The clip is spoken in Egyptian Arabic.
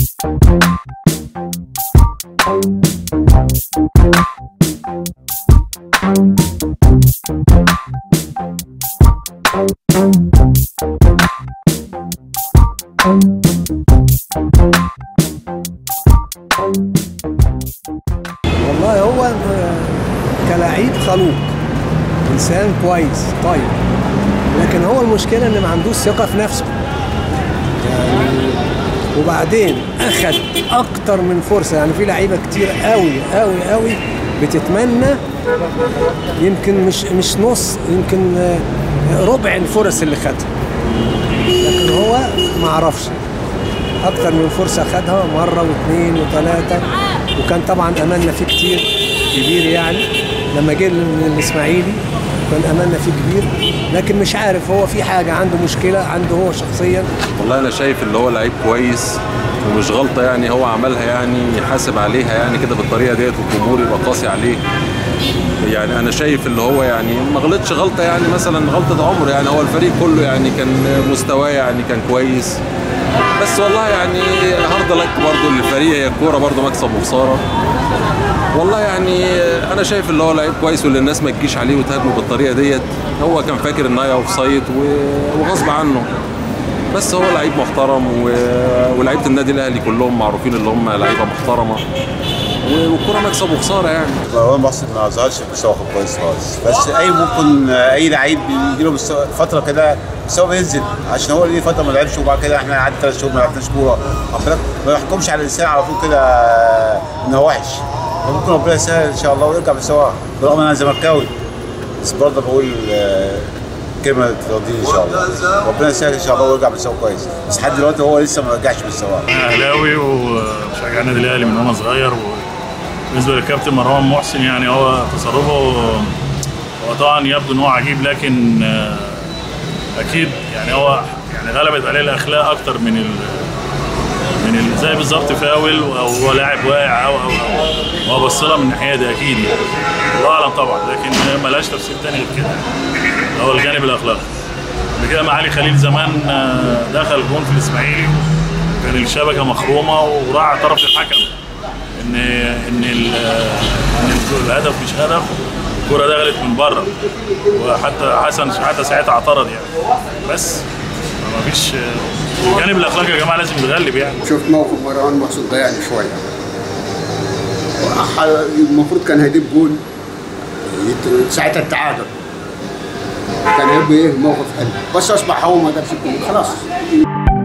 والله هو كلاعب خلوق انسان كويس طيب لكن هو المشكله ان ما عندوش ثقه في نفسه يعني وبعدين اخد اكتر من فرصه يعني في لعيبه كتير قوي قوي قوي بتتمنى يمكن مش مش نص يمكن آه، ربع الفرص اللي خدها لكن هو ما عرفش اكتر من فرصه خدها مره واثنين وثلاثه وكان طبعا املنا فيه كتير كبير يعني لما جه من الاسماعيلي كان املنا فيه كبير لكن مش عارف هو في حاجه عنده مشكله عنده هو شخصيا والله انا شايف اللي هو لعيب كويس ومش غلطه يعني هو عملها يعني يحاسب عليها يعني كده بالطريقه ديت والجمهور يبقى قاسي عليه يعني انا شايف اللي هو يعني ما غلطش غلطه يعني مثلا غلطه عمر يعني هو الفريق كله يعني كان مستواه يعني كان كويس بس والله يعني هارد لك برضه للفريق هي الكوره برضه مكسب وخساره والله يعني انا شايف اللي هو لعيب كويس واللي الناس ما تجيش عليه وتهاجمه بالطريقه ديت هو كان فاكر ان هي اوف سايد و- وغصب عنه بس هو لعيب محترم و... ولعيبه النادي الاهلي كلهم معروفين اللي هم لعيبه محترمه و- والكوره مكسب وخساره يعني مروان محسن ما ظهرش بمستوى كويس خالص بس اي ممكن اي لعيب بيجي له مستوى- فتره كده مستوى بينزل عشان هو ليه فتره ما لعبش وبعد كده احنا قعدنا ثلاث شهور ما لعبناش كوره أخلاق ما يحكمش على الانسان على طول كده ان هو وحش فممكن ربنا يسهل ان شاء الله ويرجع بمستواه برغم ان انا زملكاوي بس برضه بقول آه، كلمه ترضيني ان شاء الله ربنا يسهل ان شاء الله ويرجع بمستواه كويس بس لحد دلوقتي هو لسه ما رجعش مستواه انا اهلاوي وبشجع النادي الاهلي من وانا صغير وبالنسبه للكابتن مروان محسن يعني هو تصرفه هو طبعا يبدو ان هو عجيب لكن آه، اكيد يعني هو يعني غلبت عليه الاخلاق اكتر من ال من ال- زي بالظبط فاول او هو لاعب واقع او او أو هو بص لها من الناحيه دي اكيد يعني الله اعلم طبعا لكن ملهاش تفسير تاني غير كده هو الجانب الاخلاقي قبل كده مع علي خليل زمان آه، دخل جون في الاسماعيلي كان الشبكه مخرومه وراح اعترف للحكم ان ان ال- ان الهدف مش هدف الكره دخلت من بره وحتى حسن شحاته ساعتها اعترض يعني بس ما فيش الجانب الاخلاقي يا جماعه لازم يتغلب يعني شفت موقف مروان محسن ضيعني شويه وأح- المفروض كان هيجيب جول يت- ساعتها التعادل كان هيبقى ايه موقف حلو بس اصبح هو ما جابش الجول خلاص